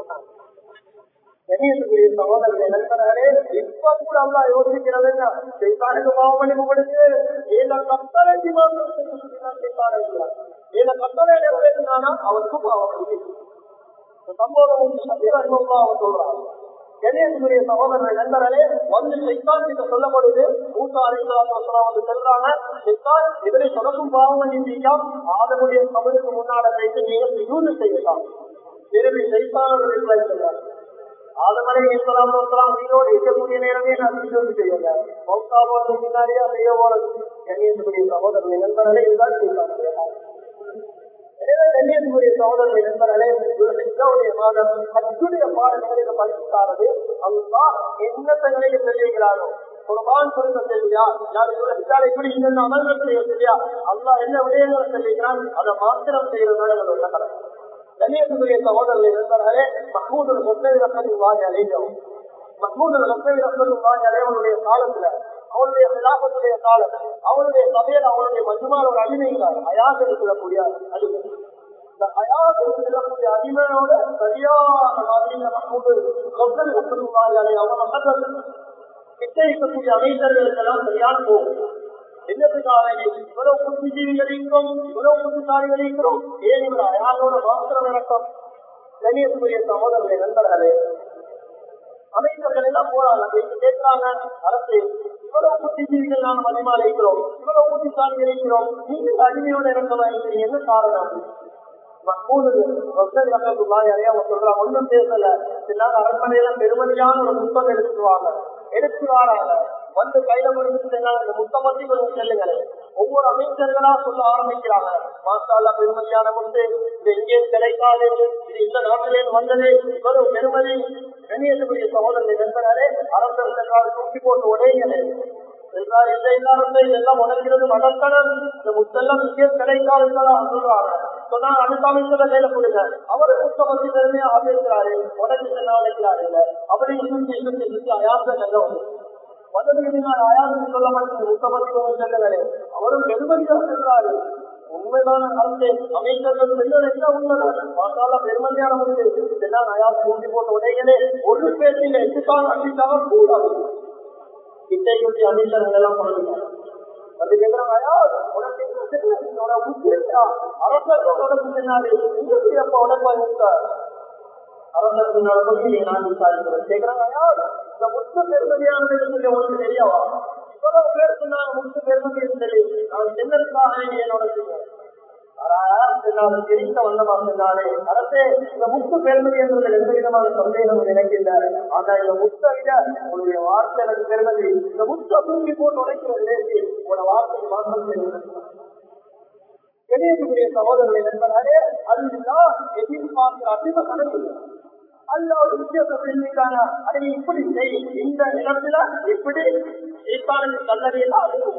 Speaker 1: கணியத்துக்குரிய சகோதரர்களை நண்பர்களே இப்ப கூட அல்லா யோசிக்கிறது என்ன செய்தானுக்கு பாவம் பண்ணி கொடுத்து ஏன கத்தளைக்கு மாத்திரம் ஏன கத்தளை நிறைவேற்றினானா அவருக்கு பாவம் பண்ணி சம்பவம் அவன் சொல்றான் கணேசனுடைய சகோதரர்கள் நண்பர்களே வந்து சைத்தான் கிட்ட சொல்லப்படுது மூசா அலிஸ்லாம் வந்து செல்றாங்க சைத்தான் இதனை தொடக்கும் பாவம் பண்ணிட்டீங்க ஆதமுடைய கபலுக்கு முன்னால வைத்து நீங்க சுஜூது செய்யலாம் திரும்பி சைத்தான் ரிப்ளை செய்யலாம் ஆதமலை இஸ்லாம் இஸ்லாம் உயிரோடு இருக்கக்கூடிய நேரமே நான் சுஜூது செய்யல மௌத்தா போறது பின்னாடியா செய்ய போறது கணேசனுடைய சகோதரர்கள் நண்பர்களே இதுதான் சைத்தான் எனவே கண்ணியத்துக்குரிய சகோதரர்கள் நண்பர்களே இவர்களுடைய மாதம் அச்சுடைய பாடங்களை படித்தாரது அல்லா என்னத்த நிலையில் தெரிவிக்கிறாரோ குர்பான் கொடுக்க தெரியா நான் இவ்வளவு விசாரை இப்படி இந்த அமல்கள் செய்ய தெரியா அல்லா என்ன விடயங்களை தெரிவிக்கிறான் அதை மாத்திரம் செய்யறதுனால எங்களோட கடமை கண்ணியத்துக்குரிய சகோதரர்கள் நண்பர்களே மஹமூது முத்தை ரசன் வாங்கி அடைஞ்சோம் மஹமூது முத்தை ரசன் வாங்கி அடைவனுடைய காலத்துல அவனுடைய விலாபத்துடைய காலம் அவனுடைய சபையில் அவனுடைய மஜுமால் ஒரு அடிமை அயாஸ் என்று சொல்லக்கூடிய அடிமை இந்த அயாஸ் என்று சொல்லக்கூடிய அடிமையோட சரியான மாதிரி மஹமூது கொத்தல் கொத்தல் அவன் மக்கள் நிச்சயிக்கக்கூடிய அமைச்சர்களுக்கெல்லாம் சரியான போகும் என்னத்துக்காக இவ்வளவு புத்திஜீவிகள் இருக்கிறோம் இவ்வளவு புத்திசாலிகள் இருக்கிறோம் ஏன் இவர் அயாளோட மாத்திரம் நடக்கும் கணியத்துக்குரிய சகோதரர்களை நண்பர்களே அமைச்சர்கள் எல்லாம் போறாங்க கேட்கிறாங்க அரசு இவ்வளவு புத்திஜீவிகள் நாம் அதிகமாக இருக்கிறோம் இவ்வளவு புத்திசாலிகள் இருக்கிறோம் நீங்கள் அடிமையோட இறங்கலாம் என்ன காரணம் சொல்றாங்க ஒன்றும் பேசல சில அரண்மனையில பெருமதியான ஒரு புத்தகம் எடுத்துவாங்க எடுத்து வராங்க வந்து கையில முடிஞ்சு இந்த முத்தமத்தி கொஞ்சம் செல்லுங்களேன் ஒவ்வொரு அமைச்சர்களா சொல்ல ஆரம்பிக்கிறாங்க மாசாலா பெருமதியான முத்து இது எங்கே கிடைக்காது இது இந்த நாட்டிலே வந்தது இவ்வளவு பெருமதி கண்ணியத்துக்குரிய சகோதரர்கள் நண்பர்களே செல்றாரு தூக்கி போட்டு உடையங்களே செல்றாரு இல்லை இல்லாத இதெல்லாம் உடைக்கிறது மடக்கடன் இந்த முத்தெல்லாம் இங்கே கிடைக்காது சொல்றாங்க சொன்னா அடுத்த அமைச்சர கையில கொடுங்க அவரு முத்த பத்தி பெருமையா ஆதரிக்கிறாரு உடனே செல்ல உடைக்கிறாரு இல்ல அப்படி சுத்தி சுத்தி சுத்தி அயாச நல்ல வந்து வந்ததுக்கு நான் அயாசம் சொல்ல மாட்டேன் முத்த பத்தி செல்லுங்களே அவரும் பெருமதியாக செல்றாரு உண்மைதான கருத்து அமைச்சர்கள் செய்யறதுக்கு உண்மைதான் மாசால பெருமதியான முடிவு இதெல்லாம் அயாசம் கூட்டி போட்ட உடைகளே ஒரு பேச்சில் எட்டுக்காக அடித்தாங்க கூடாது இத்தைக்குட்டி அமைச்சர்கள் எல்லாம் பண்ணுங்க வந்து கேட்கிறாங்க ஐயா உனக்கு உன்னோட முக்கிய அரசர்கள் உனக்கு பின்னாடி உங்களுக்கு எப்ப உனக்கு முக்க அரசருக்கு நடக்கும் நான் விசாரிக்கிறேன் கேட்கிறாங்க ஐயா இந்த முத்து பெருமதியானது சொல்லி உனக்கு தெரியாவா இவ்வளவு பேருக்கு நான் முத்து பெருமதி சொல்லி நான் சென்னதுக்காக என்னோட செய்வேன் தெரிந்த வந்தமா சொன்னாலே அரசே இந்த முத்து பெருமதி என்பதில் எந்த விதமான சந்தேகம் எனக்கு இல்லை ஆனா இந்த முத்தை விட உங்களுடைய வார்த்தை எனக்கு பெருமதி இந்த முத்தை தூக்கி போட்டு உடைக்கிறது உங்களோட வார்த்தை மாற்றம் செய்வது வெளியேற்றக்கூடிய சகோதரர்களை நண்பர்களே அதுதான் எதிர்பார்க்கிற அதிக கணக்கு அல்ல ஒரு விஷயத்தை தெரிஞ்சுக்கான அதை இப்படி செய் இந்த இடத்துல இப்படி சீத்தானுக்கு கல்லறையெல்லாம் அது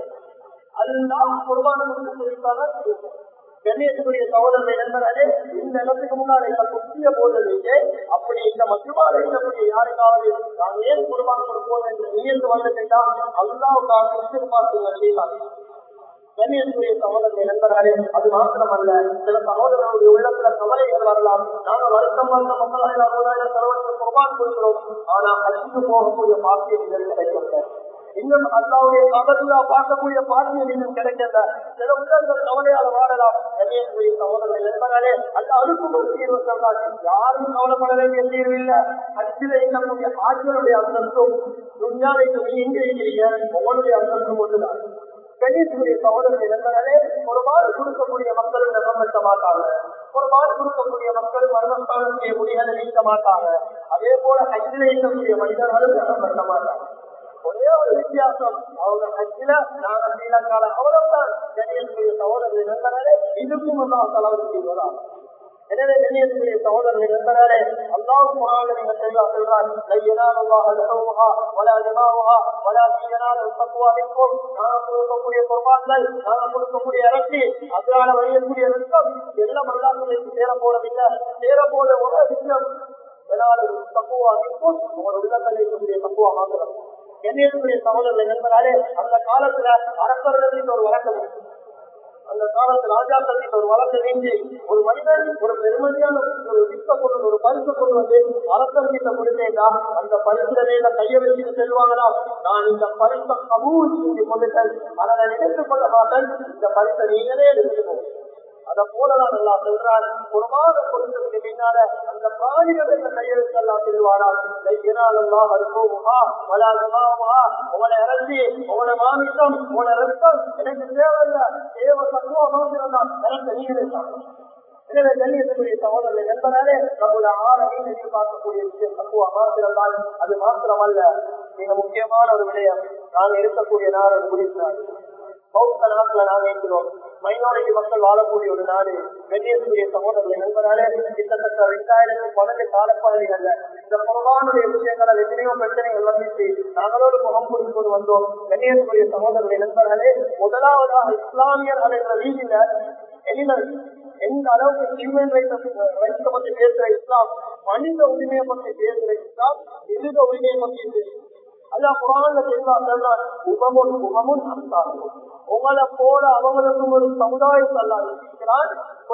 Speaker 1: அதுதான் குர்பான சொல்லிட்டாங்க கண்ணியத்துக்குரிய சகோதரர்களை நண்பர்களே இந்த இடத்துக்கு முன்னாடி எங்கள் முக்கிய போதலையே அப்படி இந்த மசுமாறு இருக்கக்கூடிய யாருக்காவது நான் ஏன் குர்பான் கொடுப்போம் என்று நியந்து வந்துட்டா அல்லாவுக்காக எதிர்பார்த்து செய்யலாம் கண்ணியத்துக்குரிய சகோதரர்களை நண்பர்களே அது மாத்திரமல்ல சில சகோதரர்களுடைய உள்ளத்துல கவலைகள் வரலாம் நாங்க வருத்தம் வந்த மக்களாயிரம் மூணாயிரம் செலவழித்து குர்பான் கொடுக்கிறோம் ஆனா அச்சுக்கு போகக்கூடிய பாக்கியங்கள் கிடைக்கல இன்னும் அல்லாவுடைய கபருலா பார்க்கக்கூடிய பாக்கியம் இன்னும் கிடைக்கல சில உள்ளங்கள் கவலையால வாழலாம் கண்ணியத்துக்குரிய சகோதரர்கள் நண்பர்களே அல்ல அதுக்கும் ஒரு தீர்வு சொல்றாங்க யாரும் கவலைப்பட வேண்டிய தீர்வு இல்ல அச்சில இருக்கக்கூடிய ஆட்களுடைய அந்தஸ்தும் துன்யாவைக்கு நீ எங்க இருக்கிறீங்க உங்களுடைய அந்தஸ்தும் ஒன்றுதான் கணேசுடைய சகோதரர்கள் இருந்தாலே ஒரு மாறு கொடுக்கக்கூடிய மக்கள் நகம்பட்ட மாட்டாங்க ஒரு மாறு கொடுக்கக்கூடிய மக்கள் மர்மஸ்தானக்கூடிய முடிகளை நீக்க மாட்டாங்க அதே போல ஹஜ்ஜில் இருக்கக்கூடிய மனிதர்களும் நகம்பட்ட மாட்டாங்க ஒரே ஒரு வித்தியாசம் அவங்க ஹஜ்ஜில நாங்க ஸ்ரீலங்கால அவ்வளவுதான் கணேசுடைய சகோதரர்கள் இருந்தாலே இதுக்கும் எல்லாம் செலவு செய்வதா எனவே கண்ணியத்துக்குரிய சகோதரர்கள் என்பதாலே அல்லாஹ் குரான் நீங்க தெளிவா சொல்றார் லையனால அல்லாஹ் லஹவுஹா வலா ஜமாவுஹா வலா தீயனால தக்வா மின்கும் நான் கொடுக்கக்கூடிய குர்பான்கள் நான் கொடுக்கக்கூடிய இறக்கி அதனால வழியக்கூடிய ரத்தம் எல்லாம் அல்லாஹ்வுக்கு சேர போறதில்லை சேர போற ஒரு விஷயம் இதனால தக்குவா மின்கும் உங்களோட உள்ளத்தில் இருக்கக்கூடிய தக்குவா மாத்திரம் கண்ணியத்துக்குரிய சகோதரர்கள் என்பதாலே அந்த காலத்துல அரசர்கள் ஒரு வழக்கம் இருக்கு அந்த காலத்து ராஜாக்கள் ஒரு வழக்கு நீங்கி ஒரு மனிதன் ஒரு பெருமதியான ஒரு வித்த கொண்டு ஒரு பரிசு கொண்டு வந்து அரசர் கிட்ட கொடுத்தேன்னா அந்த பரிசுல மேல கைய வச்சுட்டு செல்வாங்களா நான் இந்த பரிசை கபூல் செஞ்சு கொண்டுட்டேன் அதை நான் எடுத்துக் கொள்ள மாட்டேன் இந்த பரிசை நீங்களே எடுத்துக்கணும் அத போலதான் நல்லா சொல்றான் ஒரு மாதம் கொடுத்ததுக்கு பின்னால அந்த பிராணிகள் என்ற கையெழுத்து எல்லாம் திருவாரால் இனாலெல்லாம் அருகோமுகா வலாகமாவுகா உங்களை இறந்தி உங்களோட மாமிசம் உங்களோட ரத்தம் எனக்கு தேவையில்லை தேவ சத்துவம் தான் எனக்கு நீங்களே சாப்பிடும் எனவே கண்ணியத்துக்குரிய சகோதரர்கள் என்பதாலே நம்முடைய ஆணையை எதிர்பார்க்கக்கூடிய விஷயம் தக்குவா மாத்திரம்தான் அது மாத்திரமல்ல மிக முக்கியமான ஒரு விடயம் நான் இருக்கக்கூடிய நாடு குறித்தார் பௌத்த நாட்டுல நாங்க இருக்கிறோம் மைனாரிட்டி மக்கள் வாழக்கூடிய ஒரு நாடு கண்ணியத்துக்குரிய சகோதரர்கள் என்பதாலே கிட்டத்தட்ட ரெண்டாயிரத்தி பன்னெண்டு காலப்பகுதிகள்ல இந்த குரபானுடைய விஷயங்களை எத்தனையோ பிரச்சனைகள் வந்துச்சு நாங்களோடு முகம் புரிந்து கொண்டு வந்தோம் கண்ணியத்துக்குரிய சகோதரர்கள் என்பதாலே முதலாவதாக இஸ்லாமியர் என்ற ரீதியில எனிமல் எந்த அளவுக்கு ஹியூமன் ரைட்ஸ் பத்தி பேசுற இஸ்லாம் மனித உரிமையை பத்தி பேசுற இஸ்லாம் மிருக உரிமையை பத்தி பேசுற அல்ல குரான்ல தெளிவா சொல்றான் உகமுன் உகமுன் அம்சாகும் உங்களை போல அவங்களுக்கும் ஒரு சமுதாயம் அல்லா இருக்கிறான்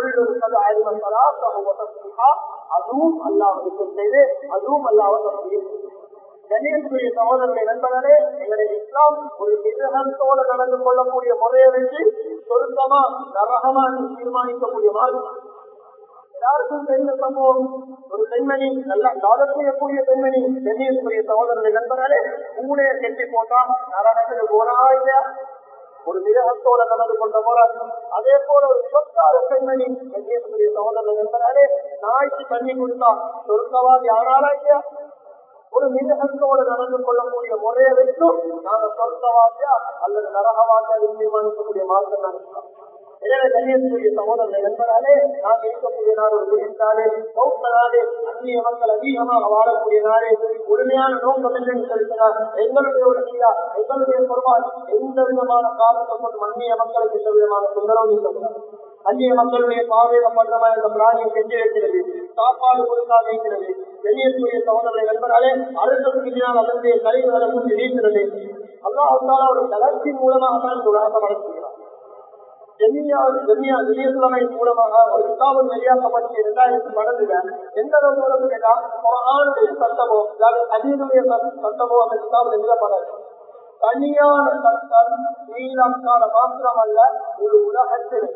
Speaker 1: அதுவும் அல்லாவுக்கு செய்து அதுவும் அல்லாவை கண்ணியத்துக்குரிய சகோதரர்களை நண்பர்களே எங்களுடைய இஸ்லாம் ஒரு மிருகத்தோடு நடந்து கொள்ளக்கூடிய முறையை வச்சு சொருக்கமா நரகமா தீர்மானிக்கக்கூடிய மாதிரி எல்லாருக்கும் தெரிந்த சம்பவம் ஒரு பெண்மணி நல்லா காதல் செய்யக்கூடிய பெண்மணி கண்ணியத்துக்குரிய சகோதரர்களை நண்பர்களே உங்களுடைய கெட்டி போட்டா நரகத்துக்கு போனா இல்லையா ஒரு மிருகத்தோட நடந்து கொண்ட முறை அதே போல ஒரு விபத்தார பெண்மணி கண்ணியத்துக்குரிய சகோதரர்கள் நண்பர்களே நாய்க்கு தண்ணி கொடுத்தா சொருக்கவாதி ஆனாலா இல்லையா ஒரு மிருகத்தோடு நடந்து கொள்ளக்கூடிய முறையை வைத்தும் நாங்கள் சொர்க்கவாதியா அல்லது நரகவாதியா தீர்மானிக்கக்கூடிய மார்க்கம் தான் எனவே கண்ணியத்துக்குரிய சகோதரனை என்பதாலே நாம் இருக்கக்கூடிய நாடு ஒரு குடித்த நாடு பௌத்த நாடு அந்நிய மக்கள் அதிகமாக வாழக்கூடிய நாடு உண்மையான நோக்கம் என்று சொல்லிட்டார் எங்களுடைய ஒரு ஐயா எங்களுடைய பொருளால் எந்த விதமான காரணத்தை கொண்டு அந்நிய மக்களுக்கு எந்த விதமான தொந்தரவு இருக்கக்கூடாது அந்நிய மக்களுடைய பார்வையில பட்டமா இந்த பிராணியை செஞ்சு வைக்கிறது சாப்பாடு கொடுக்காம இருக்கிறது வெளியேற்கக்கூடிய சகோதரனை என்பதாலே அறுத்ததுக்கு பின்னால் அதனுடைய கழிவுகளுக்கும் இணைக்கிறது அல்லாஹால ஒரு கலர்ச்சி மூலமாக தான் இந்த உலகத்தை வளர்க்கிறார் மூலமாக ஒரு கிதாபம் வெளியாக்கப்பட்டு இரண்டாயிரத்தி பன்னெண்டுல எந்த அளவு கேட்டா ஒரு ஆணுடைய சட்டமோ அதாவது அதீனுடைய சட்டமோ அந்த கிதாபில் எழுதப்படாது தனியான சட்டம் ஸ்ரீலங்கால மாத்திரம் அல்ல ஒரு உலகத்தில்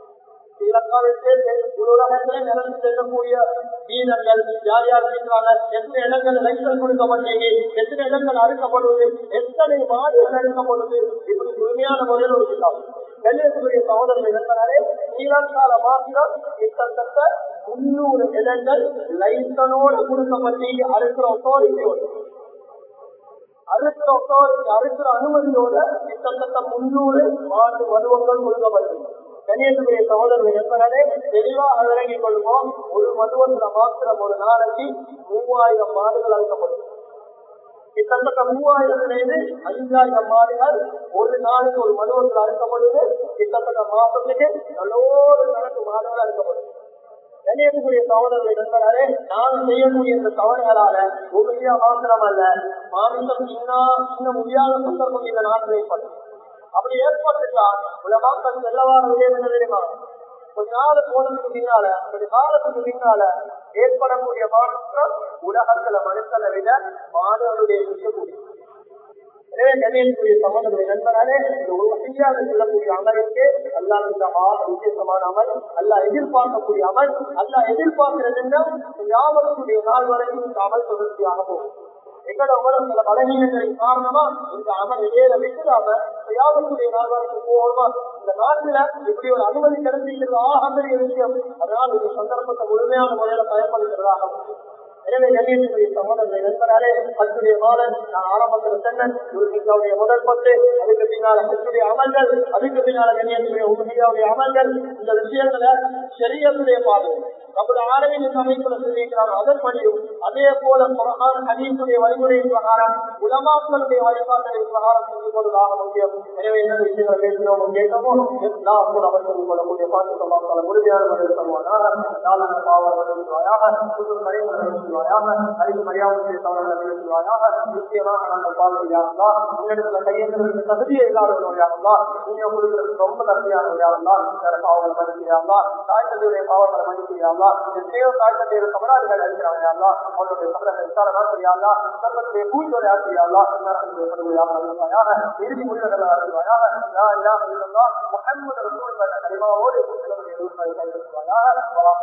Speaker 1: உலகத்திலே நிரம்பி செல்லக்கூடிய வீரர்கள் யார் யார் இருக்கிறாங்க எத்தனை இடங்கள் லைசன்ஸ் கொடுக்கப்பட்டீங்க எத்தனை இடங்கள் அறுக்கப்படுவது எத்தனை மாடுகள் அறுக்கப்படுவது இப்படி முழுமையான முறையில் ஒரு கிதாபம் கண்ணியத்துக்குரிய சகோதரர்கள் என்பதாலே ஸ்ரீலங்கால மாத்திரம் கிட்டத்தட்ட முன்னூறு இடங்கள் லைசனோடு கொடுக்கப்பட்டு அறுக்கிற ஒத்தோரிக்கையோடு அறுக்கிற ஒத்தோரிக்கை அறுக்கிற அனுமதியோட கிட்டத்தட்ட முன்னூறு மாட்டு மருவங்கள் கொடுக்கப்பட்டது கண்ணியத்துக்குரிய சகோதரர்கள் என்பதாலே தெளிவாக விளங்கிக் கொள்வோம் ஒரு மருவத்துல மாத்திரம் ஒரு நாளைக்கு மூவாயிரம் மாடுகள் அறுக்கப்படும் கிட்டத்தட்ட மூவாயிரத்திலிருந்து அஞ்சாயிரம் மாடுகள் ஒரு நாளைக்கு ஒரு மனுவத்தில் அறுக்கப்படுது கிட்டத்தட்ட மாசத்துக்கு நல்லோரு கணக்கு மாடுகள் அறுக்கப்படுது கண்ணியத்துக்குரிய சகோதரர்கள் என்பதாலே நான் செய்யக்கூடிய இந்த தவறுகளால உண்மையா மாத்திரம் அல்ல மாமிசம் இன்னும் இன்னும் முடியாத சந்தர்ப்பம் இந்த நாட்டில் ஏற்படும் அப்படி ஏற்பட்டுட்டால் உலகாக்கள் செல்லவார விளைவு தெரியுமா கொஞ்ச நாள் போனதுக்கு பின்னால கொஞ்ச காலத்துக்கு பின்னால ஏற்படக்கூடிய மாற்றம் உலகத்துல மனுஷனை விட மாணவனுடைய இருக்கக்கூடிய எனவே கண்ணியத்துக்குரிய சகோதரர்கள் நண்பராலே இந்த ஒரு வகையாக செல்லக்கூடிய அமலுக்கு அல்லா இந்த விசேஷமான அமல் அல்லா எதிர்பார்க்கக்கூடிய அமல் அல்லா எதிர்பார்க்கிறது யாவருடைய நாள் வரைக்கும் இந்த அமல் தொடர்ச்சியாக போகும் எங்களோட உடல் சில பலகீனங்களின் காரணமா இந்த அமல் ஏற விட்டுடாம யாவருடைய நாள் வரைக்கும் போகணுமா இந்த நாட்டுல இப்படி ஒரு அனுமதி கிடைச்சிருக்கிறது ஆக பெரிய விஷயம் அதனால் இந்த சந்தர்ப்பத்தை முழுமையான முறையில பயன்படுத்துறதாக எனவே கண்ணியத்துக்குரிய சகோதரர்கள் நண்பராலே அச்சுடைய மாதம் நான் ஆரம்பத்தில் சென்னன் உருமிகாவுடைய முதல் பத்து அதுக்கு பின்னால அச்சுடைய அமல்கள் அதுக்கு பின்னால கண்ணியத்துடைய உருமிகாவுடைய அமல்கள் இந்த விஷயங்களை சரியத்துடைய பாதை அப்படி ஆரவின் அமைப்புல சொல்லியிருக்கிறார் அதன்படியும் அதே போல பிரகாரம் ஹதீசுடைய வழிமுறையின் பிரகாரம் உலமாக்களுடைய வழிபாடுகளின் பிரகாரம் செஞ்சு கொள்வதாக முக்கியம் எனவே என்ன விஷயங்களை பேசுகிறோமோ கேட்கமோ நான் கூட அவர் சொல்லிக் கொள்ளக்கூடிய பாட்டு சொல்லாமல் முழுமையான பதில் சொல்வானாக நாளான பாவர்கள் சொல்வாயாக புது மறைமுறை செய்வாயாக அறிவு மரியாதை தவறுகளை நிகழ்த்துவாயாக நிச்சயமாக நாங்கள் பார்வையாங்களா உன்னிடத்துல கையெழுத்து தகுதியை இல்லாதவர்களாங்களா நீங்க கொடுக்கிறது ரொம்ப தகுதியானவர்களா வேற பாவங்களை மன்னிக்கிறாங்களா தாய் தந்தையுடைய பாவங்களை மன்னிக்கிறாங்களா எத்தனையோ தாய் தந்தையுடைய கமலாதிகள் அளிக்கிறாங்களா அவருடைய கமலங்கள் விசாரணா செய்யாங்களா சர்வத்துடைய பூஜோரை ஆசிரியாங்களா இறுதி முடிவுகளை ஆசிரியாயாக முகமது ரசூல் கனிமாவோடு கைப்பற்றுவாயாக